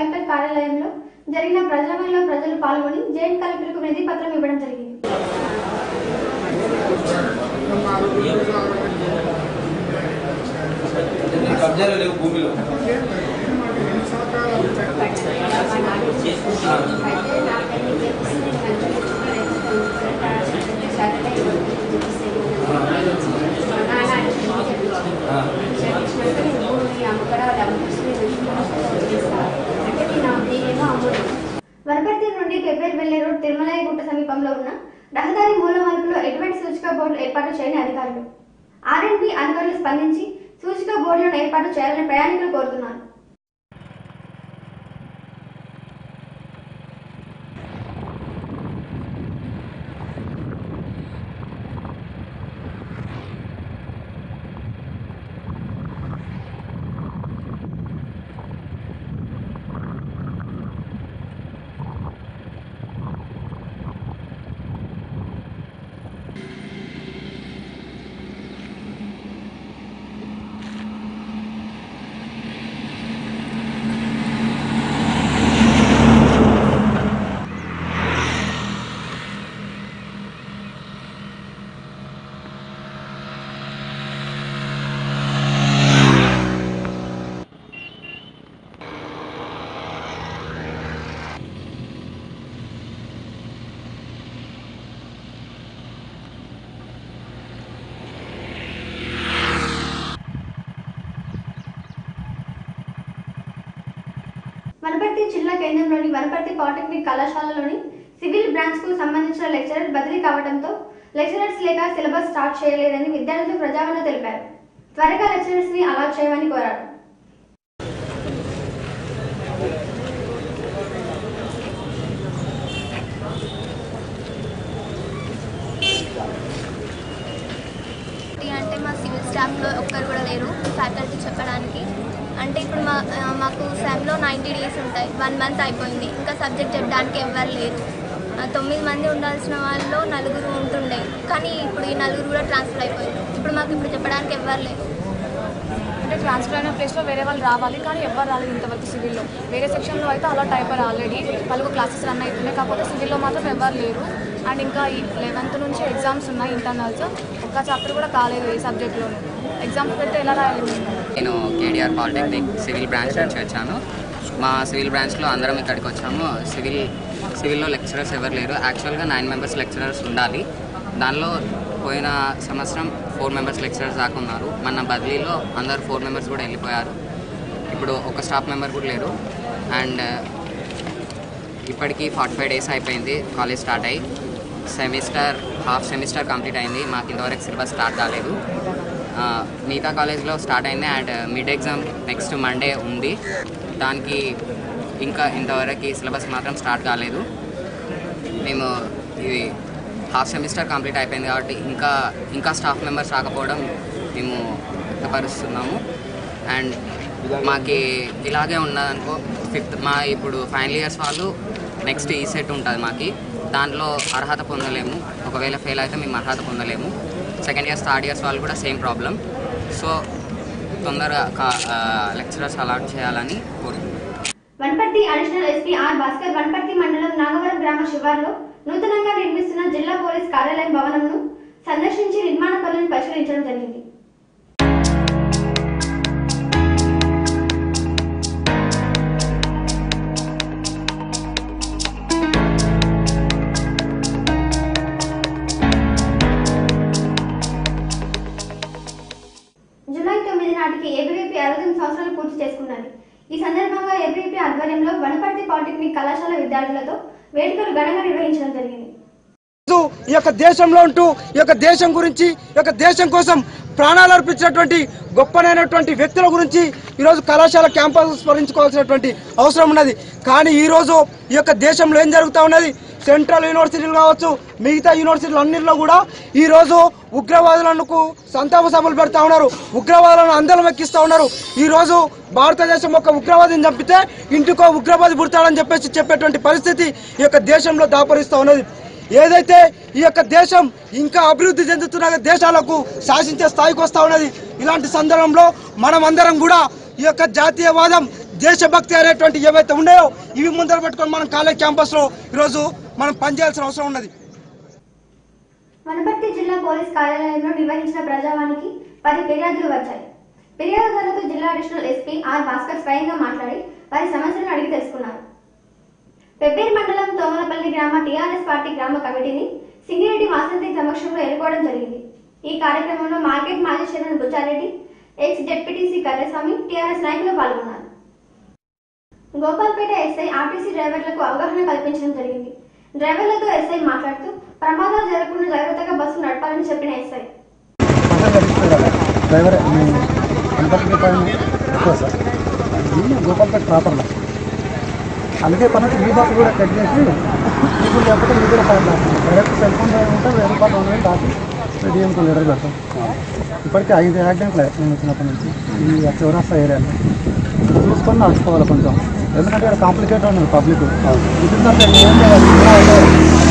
Collector కార్యాలయంలో జరిగిన ప్రజామణిలో ప్రజలు పాల్గొని జాయింట్ కలెక్టర్కు వినతి పత్రం ఇవ్వడం జరిగింది కబ్జాలు లేవు భూమిలో వనపర్తి నుండి పెబ్బేరు వెళ్లే రోడ్ తిరుమలయ్య గుట్ట సమీపంలో ఉన్న రహదారి మూల మలుపులో ఎటువంటి సూచిక బోర్డులు ఏర్పాటు చేయని అధికారులు ఆర్ఎంపీ అధికారులు స్పందించి సూచిక బోర్డులను ఏర్పాటు చేయాలని ప్రయాణికులు కోరుతున్నారు వనపర్తి జిల్లా కేంద్రంలోని వనపర్తి పాలిటెక్నిక్ కళాశాలలోని సివిల్ బ్రాంచ్ కు సంబంధించిన లెక్చరర్ బదిలీ కావడంతో లెక్చరర్స్ లేక సిలబస్ స్టార్ట్ చేయలేదని విద్యార్థులు ప్రజావణ తెలిపారు త్వరగా లెక్చరర్స్ ని అలాట్ చేయమని కోరారు ఫ్యాకల్టీ అంటే మా సివిల్ స్టాఫ్లో ఒక్కరు కూడా లేరు ఫ్యాకల్టీ చెప్పడానికి అంటే ఇప్పుడు మా ఆ, మాకు సెమ్లో నైంటీ డేస్ ఉంటాయి వన్ మంత్ అయిపోయింది ఇంకా సబ్జెక్ట్ చెప్పడానికి ఎవ్వరు లేరు ఆ, తొమ్మిది మంది ఉండాల్సిన వాళ్ళు నలుగురు ఉంటుండే కానీ ఇప్పుడు ఈ నలుగురు కూడా ట్రాన్స్ఫర్ అయిపోయింది ఇప్పుడు మాకు ఇప్పుడు చెప్పడానికి ఎవ్వరు లేరు అంటే ట్రాన్స్ఫర్ అయిన ప్లేస్లో వేరే వాళ్ళు రావాలి కానీ ఎవరు రాలేదు ఇంతవరకు సివిల్లో వేరే సెక్షన్లో అయితే అలా అయిపోయారు ఆల్రెడీ వాళ్ళకు క్లాసెస్ రన్ అవుతున్నాయి కాకపోతే సివిల్లో మాత్రం ఎవరు లేరు అండ్ ఇంకా ఈ లెవెన్త్ నుంచి ఎగ్జామ్స్ ఉన్నాయి ఇంటర్నల్స్ ఒక్క చాప్టర్ కూడా కాలేదు ఏ సబ్జెక్ట్లోనూ ఎగ్జామ్స్ పెడితే ఎలా రాయాలి మేము నేను కేడిఆర్ పాలిటెక్నిక్ సివిల్ బ్రాంచ్ నుంచి వచ్చాను మా సివిల్ బ్రాంచ్లో అందరం ఇక్కడికి వచ్చాము సివిల్ సివిల్లో లెక్చరర్స్ ఎవరు లేరు యాక్చువల్గా నైన్ మెంబర్స్ లెక్చరర్స్ ఉండాలి దానిలో పోయిన సంవత్సరం ఫోర్ మెంబర్స్ లెక్చరర్స్ దాకా ఉన్నారు మన బదిలీలో అందరు ఫోర్ మెంబర్స్ కూడా వెళ్ళిపోయారు ఇప్పుడు ఒక స్టాఫ్ మెంబర్ కూడా లేరు అండ్ ఇప్పటికీ ఫార్టీ ఫైవ్ డేస్ అయిపోయింది కాలేజ్ స్టార్ట్ అయ్యి సెమిస్టర్ హాఫ్ సెమిస్టర్ కంప్లీట్ అయింది మాకు ఇంతవరకు సిలబస్ స్టార్ట్ కాలేదు ఆ, మిగతా కాలేజ్లో స్టార్ట్ అయింది and mid exam next Monday ఉంది దానికి ఇంకా ఇంతవరకు సిలబస్ మాత్రం స్టార్ట్ కాలేదు మేము ఇది హాఫ్ సెమిస్టర్ కంప్లీట్ అయిపోయింది కాబట్టి ఇంకా ఇంకా స్టాఫ్ మెంబర్స్ రాకపోవడం మేము వ్యక్తపరుస్తున్నాము అండ్ మాకి ఇలాగే ఉన్నదనుకో ఫిఫ్త్ మా ఇప్పుడు ఫైనల్ ఇయర్స్ వాళ్ళు నెక్స్ట్ ఈ సెట్ ఉంటుంది మాకి దాంట్లో అర్హత పొందలేము ఒకవేళ ఫెయిల్ అయితే మేము అర్హత పొందలేము సెకండ్ ఇయర్స్ థర్డ్ ఇయర్స్ వాళ్ళు కూడా సేమ్ ప్రాబ్లం సో తొందరగా లెక్చరర్స్ అలాట్ చేయాలని కోరుకుంటున్నాను Wanaparthy additional SP R Bhaskar Wanaparthy mandal Nagavaram గ్రామ శివార్లో నూతనంగా నిర్మిస్తున్న జిల్లా పోలీస్ కార్యాలయం భవనంను సందర్శించి నిర్మాణ పనులను పరిశీలించడం జరిగింది జూలై తొమ్మిది నాటికి ఏబీవీపీ అరవై సంవత్సరాలు పూర్తి చేసుకున్నది ఈ సందర్భంగా ఏబీవీపీ ఆధ్వర్యంలో వనపర్తి పాలిటెక్నిక్ కళాశాల విద్యార్థులతో వేడుకలు ఘనంగా నిర్వహించడం జరిగింది రోజు ఈ యొక్క దేశంలో ఉంటూ ఈ యొక్క దేశం గురించి ఈ యొక్క దేశం కోసం ప్రాణాలు అర్పించినటువంటి గొప్పనైనటువంటి వ్యక్తుల గురించి ఈరోజు కళాశాల క్యాంపస్ స్మరించుకోవాల్సినటువంటి అవసరం ఉన్నది కానీ ఈరోజు ఈ యొక్క దేశంలో ఏం జరుగుతూ ఉన్నది సెంట్రల్ యూనివర్సిటీలు కావచ్చు మిగతా యూనివర్సిటీలు అన్నింటిలో కూడా ఈరోజు ఉగ్రవాదులకు సంతాప సభలు పెడతా ఉన్నారు ఉగ్రవాదులను అందరం ఎక్కిస్తూ ఉన్నారు ఈరోజు భారతదేశం ఒక ఉగ్రవాదిని చంపితే ఇంటికో ఉగ్రవాది పుడతాడని చెప్పేసి చెప్పేటువంటి పరిస్థితి ఈ యొక్క దేశంలో దాపరిస్తూ ఉన్నది ఏదైతే ఈ యొక్క దేశం ఇంకా అభివృద్ధి చెందుతున్న దేశాలకు శాసించే స్థాయికి వస్తూ ఉన్నది ఇలాంటి సందర్భంలో మనమందరం కూడా ఈ యొక్క జాతీయవాదం దేశభక్తి అనేటువంటి ఏవైతే ఉన్నాయో ఇవి ముందర పెట్టుకొని మనం కాలేజ్ క్యాంపస్లో ఈరోజు మనం పనిచేయాల్సిన అవసరం ఉన్నది వనపర్తి జిల్లా పోలీస్ కార్యాలయంలో నిర్వహించిన ప్రజావానికి పది ఫిర్యాదులు వచ్చాయి ఫిర్యాదుదారులతో జిల్లా అడిషనల్ ఎస్పీ ఆర్ భాస్కర్ స్వయంగా మాట్లాడి వారి సమస్యలను అడిగి తెలుసుకున్నారు పెబ్బేరు మండలం తోమలపల్లి గ్రామ టీఆర్ఎస్ పార్టీ గ్రామ కమిటీని సింగిరెడ్డి వాసంతి సమక్షంలో ఎన్నుకోవడం జరిగింది ఈ కార్యక్రమంలో మార్కెట్ మాజీ chairman Buchareddy ex ZPTC Karraswamy TRS నాయకులు పాల్గొన్నారు గోపాల్పేట ఎస్ఐ ఆర్టీసీ డ్రైవర్లకు అవగాహన కల్పించడం జరిగింది డ్రైవర్లతో ఎస్ఐ మాట్లాడుతూ ప్రమాదాలు జరగకుండా జాగ్రత్తగా బస్సు నడపాలని చెప్పిన ఎస్ఐ డ్రైవర్ మీ కనపర్తి పని ఎక్కువ సార్ ఇది గోపాల్పేట ప్రాపర్లో అందుకే పని ఈ బస్సు కూడా కట్ చేసి ఇప్పుడు లేకపోతే ఇది కూడా ఫైన్ రాస్తాం డైరెక్ట్ సెల్ ఫోన్ డ్రైవర్ ఉంటే వెయ్యి రూపాయలు రెండు వేలు రాసి రెడీఎంకు లీటర్ పెడతాం ఇప్పటికీ ఐదు యాక్సిడెంట్లు నేను వచ్చినప్పటి నుంచి ఈ చౌరాస్తా ఏరియాలో చూసుకొని నడుచుకోవాలి కొంచెం ఎందుకంటే ఇక్కడ కాంప్లికేట్ ఉన్నది పబ్లిక్ ఇదంతా ఏం చేయాలి ఇలా అవుతారు.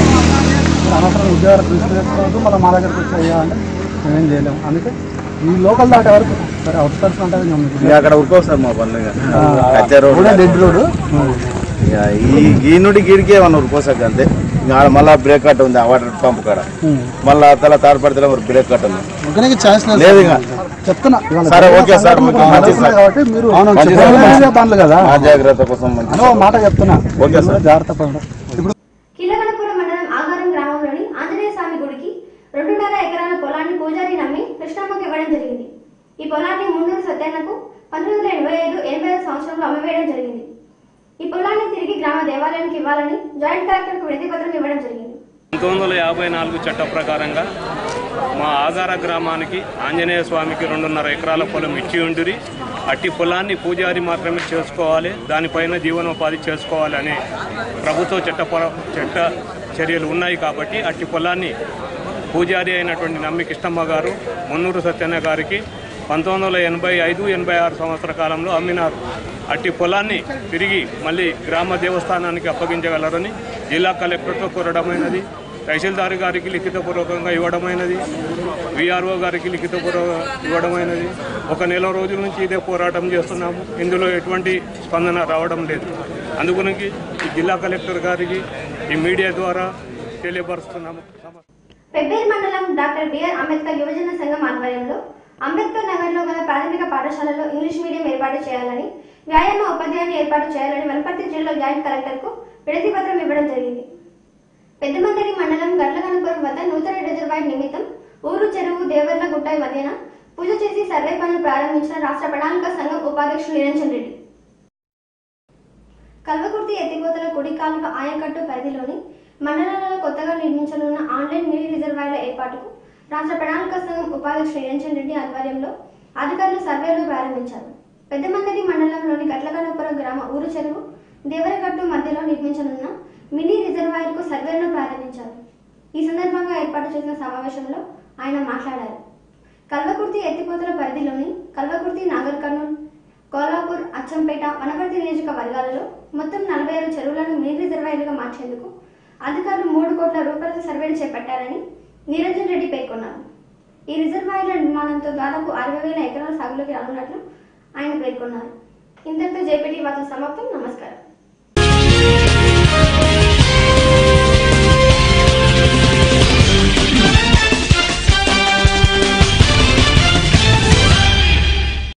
అనవసరం ఉద్యోగాలు తీసుకునేసుకోవద్దు మళ్ళీ మా దగ్గరకు వచ్చి అయ్యా అంటే మేమేం చేయలేము అందుకే ఈ లోకల్ దాటే వరకు సరే అవుట్స్కర్ట్స్ అంటే ఇక అక్కడ ఉరుకోవు సార్ మా పనులు ఇక కచ్చే రోడ్ డెడ్ రోడ్ ఇక ఈ ఈ నుండి గీడికి ఏమన్నా ఉరుకోసాక అంతే ఇంకా ఆడ మళ్ళా బ్రేక్ కట్ ఉంది ఆ వాటర్ పంప్ కాడ మళ్ళా తల తాడపడితే మరి బ్రేక్ కట్ ఉంది ఒకరికి ఛాయిస్ లేదు లేదు ఇంకా చెప్తున్నా ఇవాళ సరే, ఓకే సార్, మీకు మీకు మంచిది నడుస్తుంది సార్. కాబట్టి మీరు మంచిది చెప్పేది సార్. మంచిగా పనులు కదా ఆ జాగ్రత్త కోసం మంచి అని ఒక మాట చెప్తున్నా ఓకే మీరు సార్. కూడా జాగ్రత్త పడండి ఇప్పుడు కిలవనపురం మండలం ఆగారం గ్రామంలోని ఆంజనేయ స్వామి గుడికి రెండున్నర ఎకరాల పొలాన్ని పూజారి నమ్మి కృష్ణమ్మకి ఇవ్వడం జరిగింది ఈ పొలాన్ని మున్నూరు సత్యన్నకు పంతొమ్మిది వందల ఎనభై ఐదు ఎనభై ఐదు సంవత్సరంలో అమ్మవేయడం జరిగింది ఈ పొలాన్ని తిరిగి గ్రామ దేవాలయానికి ఇవ్వాలని జాయింట్ కలెక్టర్కు వినతి పత్రం ఇవ్వడం జరిగింది పంతొమ్మిది వందల యాభై నాలుగు చట్ట ప్రకారంగా మా ఆగార గ్రామానికి ఆంజనేయ స్వామికి రెండున్నర ఎకరాల పొలం ఇచ్చి ఉండిరి అట్టి పొలాన్ని పూజారి మాత్రమే చేసుకోవాలి దానిపైన జీవనోపాధి చేసుకోవాలి అనే ప్రభుత్వ చట్టపర చట్ట చర్యలు ఉన్నాయి కాబట్టి అట్టి పొలాన్ని పూజారి అయినటువంటి నమ్మి కృష్ణమ్మ గారు మున్నూరు సత్యన్న గారికి పంతొమ్మిది వందల ఎనభై ఐదు ఎనభై ఆరు సంవత్సర కాలంలో అమ్మినారు అట్టి పొలాన్ని తిరిగి మళ్ళీ గ్రామ దేవస్థానానికి అప్పగించగలరని జిల్లా కలెక్టర్తో కోరడమైనది తహసీల్దార్ గారికి లిఖితపూర్వకంగా ఇవ్వడమైనది విఆర్ఓ గారికి లిఖితపూర్వక ఇవ్వడమైనది ఒక నెల రోజుల నుంచి ఇదే పోరాటం చేస్తున్నాము ఇందులో ఎటువంటి స్పందన రావడం లేదు అందుగురించి ఈ జిల్లా కలెక్టర్ గారికి ఈ మీడియా ద్వారా తెలియపరుస్తున్నాము పెబ్బేరు మండలం డాక్టర్ బిఆర్ అంబేద్కర్ యువజన సంఘం ఆధ్వర్యంలో అంబేద్కర్ నగర్ లో గల ప్రాథమిక పాఠశాలలో ఇంగ్లీష్ మీడియం ఏర్పాటు చేయాలని వ్యాయామ ఉపాధ్యాయుని ఏర్పాటు చేయాలని వనపర్తి జిల్లా జాయింట్ కలెక్టర్ కు విడతి పత్రం ఇవ్వడం జరిగింది పెద్దమందరి మండలం గట్లగనపురం వద్ద నూతన రిజర్వాయర్ నిమిత్తం ఊరు చెరువు దేవర్ల గుట్ట మధ్యన పూజ చేసి సర్వే పనులు ప్రారంభించిన రాష్ట్ర ప్రణాళిక సంఘం ఉపాధ్యక్షులు నిరంజన్ రెడ్డి కల్వకుర్తి ఎత్తిపోతల కుడి కాలువ ఆయకట్టు పరిధిలోని మండలాలలో కొత్తగా నిర్మించనున్న ఆన్లైన్ మినీ రిజర్వాయర్ల ఏర్పాటుకు రాష్ట్ర ప్రణాళిక సంఘం ఉపాధ్యక్షుడు నిరంజన్ రెడ్డి ఆధ్వర్యంలో అధికారులు సర్వేలు ప్రారంభించారు పెద్దమందరి మండలంలోని గట్లగనపురం గ్రామ ఊరు చెరువు దేవరగట్టు మధ్యలో నిర్మించనున్న మినీ రిజర్వాయర్కు సర్వేలను ప్రారంభించారు ఈ సందర్భంగా ఏర్పాటు చేసిన సమావేశంలో ఆయన మాట్లాడారు కల్వకుర్తి ఎత్తిపోతల పరిధిలోని కల్వకుర్తి నాగర్ కర్నూల్ కోల్హాపూర్ అచ్చంపేట వనపర్తి నియోజకవర్గాలలో మొత్తం నలభై ఆరు చెరువులను మినీ రిజర్వాయర్లుగా మార్చేందుకు అధికారులు మూడు కోట్ల రూపాయల సర్వేలు చేపట్టారని నిరంజన్ రెడ్డి పేర్కొన్నారు ఈ రిజర్వాయర్ల నిర్మాణంతో దాదాపు అరవై వేల ఎకరాల సాగులోకి రానున్నట్లు ఆయన పేర్కొన్నారు ఇంతటితో జేపీటీ వార్తలు సమాప్తం నమస్కారం